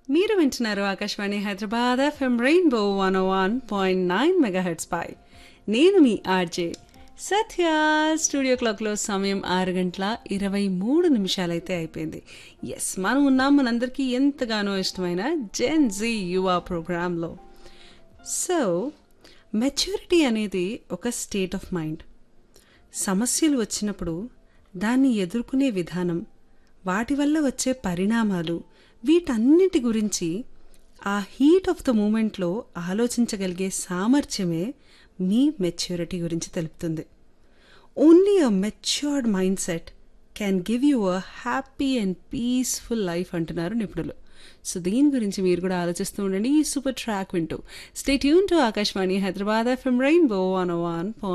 మీరు వింటున్నారు Akashvani Hyderabad FM Rainbow one one point nine megahertz పై నేను మీ ఆర్జే సత్య స్టూడియో క్లాక్లో సమయం ఆరు గంటల ఇరవై మూడు నిమిషాలైతే అయిపోయింది ఎస్ మనం ఉన్నాం మనందరికీ ఎంతగానో ఇష్టమైన జెన్ జీ యువ ప్రోగ్రాంలో సో మెచ్యూరిటీ అనేది ఒక స్టేట్ ఆఫ్ మైండ్ సమస్యలు వచ్చినప్పుడు దాన్ని ఎదుర్కొనే విధానం వాటి వల్ల వచ్చే పరిణామాలు వీటన్నిటి గురించి ఆ హీట్ ఆఫ్ ద మూమెంట్లో ఆలోచించగలిగే సామర్థ్యమే మీ మెచ్యూరిటీ గురించి తెలుపుతుంది only a matured mind set can give you a happy and peaceful life అంటున్నారు నిపుణులు సో దీని గురించి మీరు కూడా ఆలోచిస్తూ ఉండండి ఈ సూపర్ ట్రాక్ వింటూ స్టేట్ యూన్ to Akashvani Hyderabad FM Rainbow one one